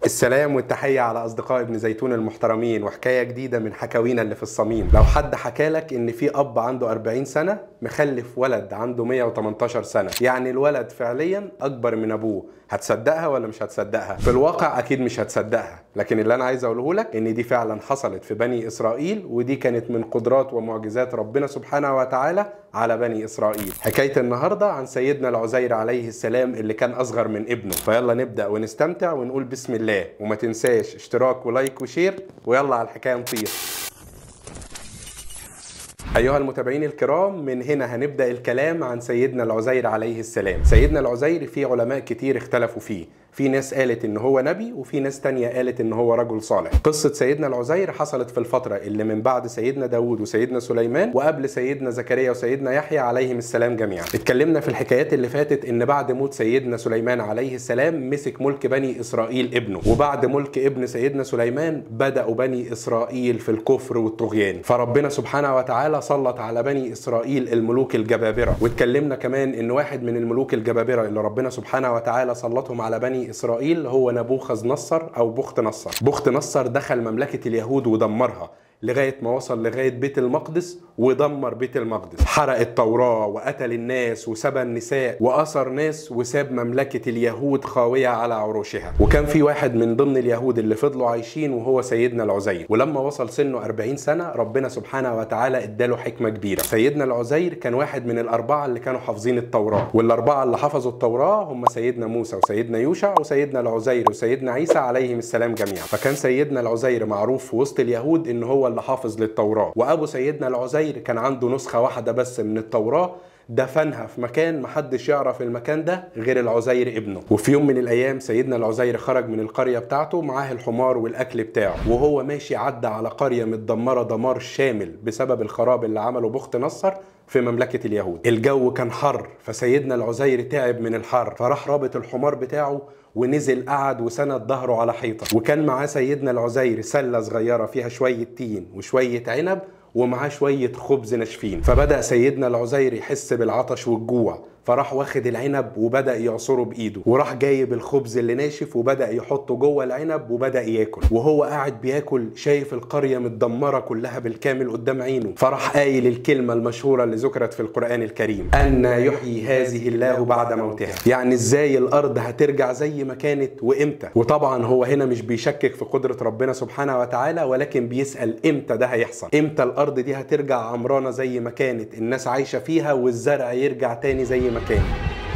السلام والتحية على أصدقاء ابن زيتون المحترمين وحكاية جديدة من حكاوينا اللي في الصميم لو حد حكالك إن في أب عنده 40 سنة مخلف ولد عنده 118 سنة يعني الولد فعليا أكبر من أبوه هتصدقها ولا مش هتصدقها في الواقع أكيد مش هتصدقها لكن اللي أنا عايز أقوله لك إن دي فعلا حصلت في بني إسرائيل ودي كانت من قدرات ومعجزات ربنا سبحانه وتعالى على بني إسرائيل حكاية النهاردة عن سيدنا العزير عليه السلام اللي كان أصغر من ابنه فيلا نبدأ ونستمتع ونقول بسم الله وما تنساش اشتراك ولايك وشير ويلا على الحكاية نطير أيها المتابعين الكرام من هنا هنبدأ الكلام عن سيدنا العزير عليه السلام سيدنا العزير في علماء كتير اختلفوا فيه في ناس قالت ان هو نبي وفي ناس تانية قالت ان هو رجل صالح قصة سيدنا العزير حصلت في الفترة اللي من بعد سيدنا داود وسيدنا سليمان وقبل سيدنا زكريا وسيدنا يحيى عليهم السلام جميعا اتكلمنا في الحكايات اللي فاتت ان بعد موت سيدنا سليمان عليه السلام مسك ملك بني اسرائيل ابنه وبعد ملك ابن سيدنا سليمان بدأوا بني اسرائيل في الكفر والطغيان فربنا سبحانه وتعالى سلط على بني اسرائيل الملوك الجبابرة واتكلمنا كمان ان واحد من الملوك الجبابرة اللي ربنا سبحانه وتعالى سلطهم على بني اسرائيل هو نبوخذ نصر او بخت نصر بخت نصر دخل مملكه اليهود ودمرها لغايه ما وصل لغايه بيت المقدس ودمر بيت المقدس حرق التوراه وقتل الناس وسبى النساء واسر ناس وساب مملكه اليهود خاويه على عروشها وكان في واحد من ضمن اليهود اللي فضلوا عايشين وهو سيدنا العزير ولما وصل سنه 40 سنه ربنا سبحانه وتعالى اداله حكمه كبيره سيدنا العزير كان واحد من الاربعه اللي كانوا حافظين التوراه والاربعه اللي حفظوا التوراه هم سيدنا موسى وسيدنا يوشع وسيدنا العزير وسيدنا عيسى عليهم السلام جميعا فكان سيدنا العزير معروف في وسط اليهود ان هو اللي حافظ للتوراه وابو سيدنا العزير كان عنده نسخه واحده بس من التوراه دفنها في مكان محدش يعرف المكان ده غير العزير ابنه وفي يوم من الايام سيدنا العزير خرج من القريه بتاعته معاه الحمار والاكل بتاعه وهو ماشي عدى على قريه متدمره دمار شامل بسبب الخراب اللي عمله بخت نصر في مملكة اليهود الجو كان حر فسيدنا العزير تعب من الحر فراح رابط الحمار بتاعه ونزل قعد وسند ظهره على حيطة وكان معاه سيدنا العزير سلة صغيرة فيها شوية تين وشوية عنب ومعاه شوية خبز ناشفين فبدأ سيدنا العزير يحس بالعطش والجوع فراح واخد العنب وبدا يعصره بايده وراح جايب الخبز اللي ناشف وبدا يحطه جوه العنب وبدا ياكل وهو قاعد بياكل شايف القريه متدمره كلها بالكامل قدام عينه فراح قايل الكلمه المشهوره اللي ذكرت في القران الكريم ان يحيي هذه الله بعد موتها يعني ازاي الارض هترجع زي ما كانت وامتى وطبعا هو هنا مش بيشكك في قدره ربنا سبحانه وتعالى ولكن بيسال امتى ده هيحصل امتى الارض دي هترجع عمرانه زي ما كانت الناس عايشه فيها والزرع يرجع تاني زي ما مكان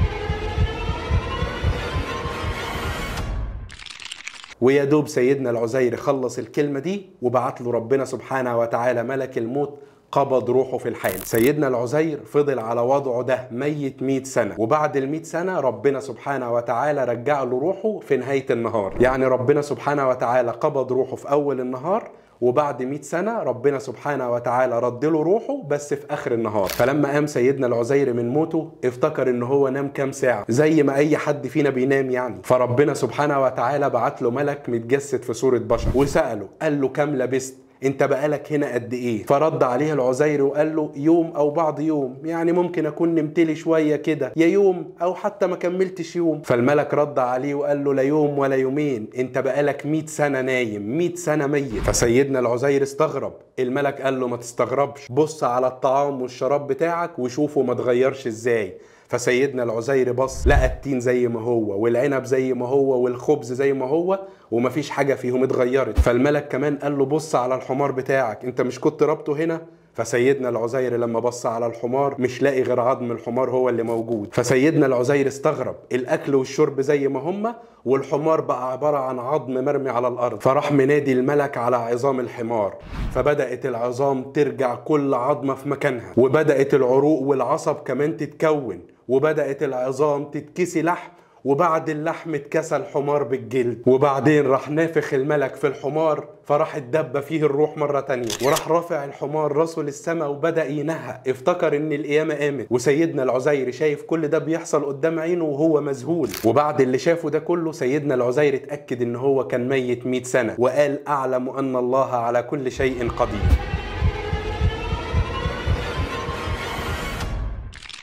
ويا دوب سيدنا العزير خلص الكلمة دي وبعت له ربنا سبحانه وتعالى ملك الموت قبض روحه في الحال سيدنا العزير فضل على وضعه ده ميت 100 سنة وبعد ال 100 سنة ربنا سبحانه وتعالى رجع له روحه في نهاية النهار يعني ربنا سبحانه وتعالى قبض روحه في أول النهار وبعد 100 سنة ربنا سبحانه وتعالى رد له روحه بس في آخر النهار فلما قام سيدنا العزير من موته افتكر ان هو نام كام ساعة زي ما أي حد فينا بينام يعني فربنا سبحانه وتعالى بعت له ملك متجسد في صورة بشر وسأله قال له كام لبست انت بقالك هنا قد ايه فرد عليه العزير وقال له يوم او بعض يوم يعني ممكن اكون نمت لي شويه كده يا يوم او حتى ما كملتش يوم فالملك رد عليه وقال له لا يوم ولا يومين انت بقالك 100 سنه نايم 100 سنه ميت فسيدنا العزير استغرب الملك قال له ما تستغربش بص على الطعام والشراب بتاعك وشوفه ما اتغيرش ازاي فسيدنا العزير بص لقى التين زي ما هو والعنب زي ما هو والخبز زي ما هو ومفيش حاجه فيهم اتغيرت فالملك كمان قال له بص على الحمار بتاعك انت مش كنت رابطه هنا فسيدنا العزير لما بص على الحمار مش لاقي غير عظم الحمار هو اللي موجود فسيدنا العزير استغرب الاكل والشرب زي ما هما والحمار بقى عبارة عن عظم مرمي على الأرض فراح منادي الملك على عظام الحمار فبدأت العظام ترجع كل عظمة في مكانها وبدأت العروق والعصب كمان تتكون وبدأت العظام تتكسي لحم وبعد اللحم اتكسى الحمار بالجلد وبعدين راح نافخ الملك في الحمار فراح اتدب فيه الروح مرة تانية وراح رافع الحمار راسه للسماء وبدأ ينهق افتكر ان القيامة قامت وسيدنا العزير شايف كل ده بيحصل قدام عينه وهو مذهول وبعد اللي شافه ده كله سيدنا العزير اتأكد ان هو كان ميت 100 سنة وقال اعلم ان الله على كل شيء قدير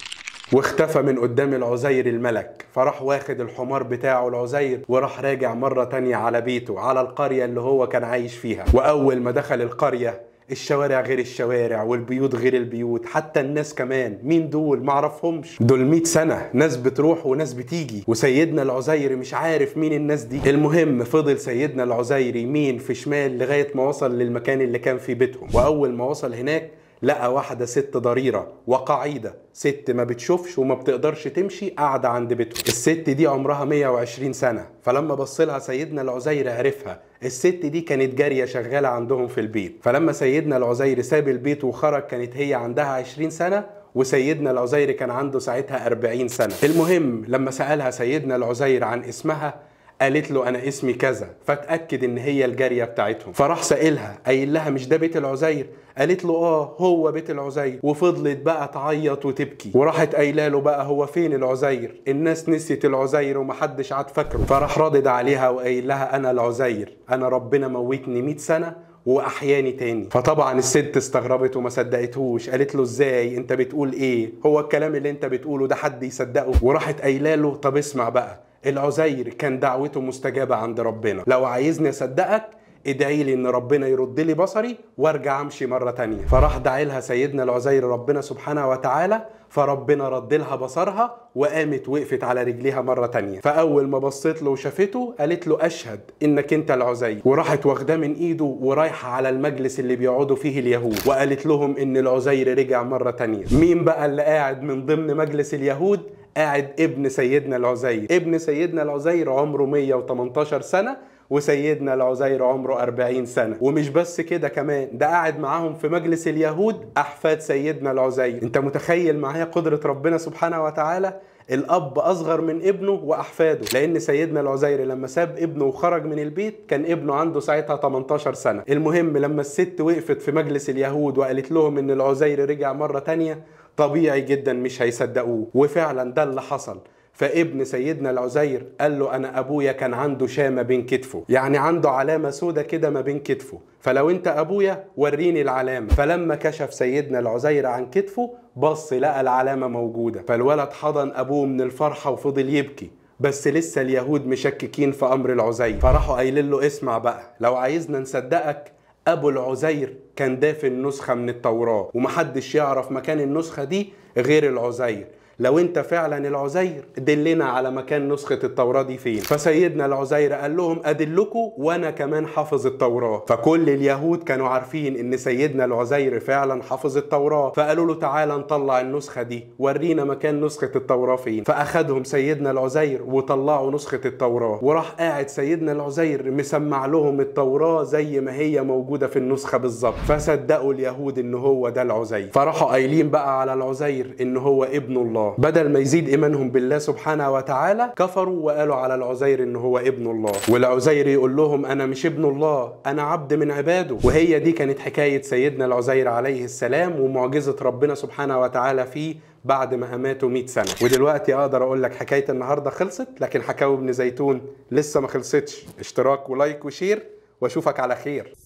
واختفى من قدام العزير الملك فراح واخد الحمار بتاعه العزير وراح راجع مرة تانية على بيته على القرية اللي هو كان عايش فيها وأول ما دخل القرية الشوارع غير الشوارع والبيوت غير البيوت حتى الناس كمان مين دول معرفهمش دول 100 سنة ناس بتروح وناس بتيجي وسيدنا العزير مش عارف مين الناس دي المهم فضل سيدنا العزير يمين في شمال لغاية ما وصل للمكان اللي كان في بيتهم وأول ما وصل هناك لقى واحدة ست ضريرة وقعيدة ست ما بتشوفش وما بتقدرش تمشي قاعدة عند بيتهم الست دي عمرها 120 سنة فلما بص لها سيدنا العزير عرفها الست دي كانت جارية شغالة عندهم في البيت فلما سيدنا العزير ساب البيت وخرج كانت هي عندها 20 سنة وسيدنا العزير كان عنده ساعتها 40 سنة المهم لما سألها سيدنا العزير عن اسمها قالت له انا اسمي كذا فاتاكد ان هي الجاريه بتاعتهم فراح سائلها قايل لها مش ده بيت العزير قالت له اه هو بيت العزير وفضلت بقى تعيط وتبكي وراحت قايله له بقى هو فين العزير الناس نسيت العزير ومحدش عاد فاكره فراح رادد عليها وقايل لها انا العزير انا ربنا موتني 100 سنه واحياني تاني فطبعا الست استغربت وما صدقتهوش قالت له ازاي انت بتقول ايه هو الكلام اللي انت بتقوله ده حد يصدقه وراحت قايله له طب اسمع بقى العزير كان دعوته مستجابة عند ربنا لو عايزني أصدقك ادعي لي ان ربنا يرد لي بصري وارجع امشي مره تانية فراح دعي لها سيدنا العزير ربنا سبحانه وتعالى فربنا رد لها بصرها وقامت وقفت على رجليها مرة تانية فأول ما بصيت له وشافته قالت له أشهد إنك أنت العزير وراحت واخداه من إيده ورايحة على المجلس اللي بيقعدوا فيه اليهود وقالت لهم إن العزير رجع مرة تانية مين بقى اللي قاعد من ضمن مجلس اليهود قاعد ابن سيدنا العزير ابن سيدنا العزير عمره 118 سنة وسيدنا العزير عمره 40 سنة ومش بس كده كمان ده قاعد معاهم في مجلس اليهود أحفاد سيدنا العزير انت متخيل معايا قدرة ربنا سبحانه وتعالى الاب اصغر من ابنه واحفاده لان سيدنا العزير لما ساب ابنه وخرج من البيت كان ابنه عنده ساعتها 18 سنه المهم لما الست وقفت في مجلس اليهود وقالت لهم ان العزير رجع مره تانية طبيعي جدا مش هيصدقوه وفعلا ده اللي حصل فابن سيدنا العزير قال له انا ابويا كان عنده شامه بين كتفه يعني عنده علامه سودة كده ما بين كتفه فلو انت ابويا وريني العلامه فلما كشف سيدنا العزير عن كتفه بص لقى العلامه موجوده فالولد حضن ابوه من الفرحه وفضل يبكي بس لسه اليهود مشككين في امر العزير فراحوا قايلين له اسمع بقى لو عايزنا نصدقك ابو العزير كان دافن نسخه من التوراه ومحدش يعرف مكان النسخه دي غير العزير لو انت فعلا العزير دلنا على مكان نسخة التوراة دي فين فسيدنا العزير قال لهم ادلكم وانا كمان حافظ التوراة فكل اليهود كانوا عارفين ان سيدنا العزير فعلا حافظ التوراة فقالوا له تعالى نطلع النسخة دي ورينا مكان نسخة التوراة فين فاخدهم سيدنا العزير وطلعوا نسخة التوراة وراح قاعد سيدنا العزير مسمع لهم التوراة زي ما هي موجودة في النسخة بالظبط فصدقوا اليهود ان هو ده العزير فراحوا قايلين بقى على العزير ان هو ابن الله بدل ما يزيد ايمانهم بالله سبحانه وتعالى كفروا وقالوا على العزير ان هو ابن الله والعزير يقول لهم انا مش ابن الله انا عبد من عباده وهي دي كانت حكايه سيدنا العزير عليه السلام ومعجزه ربنا سبحانه وتعالى فيه بعد ما اماته 100 سنه ودلوقتي اقدر اقول لك حكايه النهارده خلصت لكن حكاوي ابن زيتون لسه ما خلصتش اشتراك ولايك وشير واشوفك على خير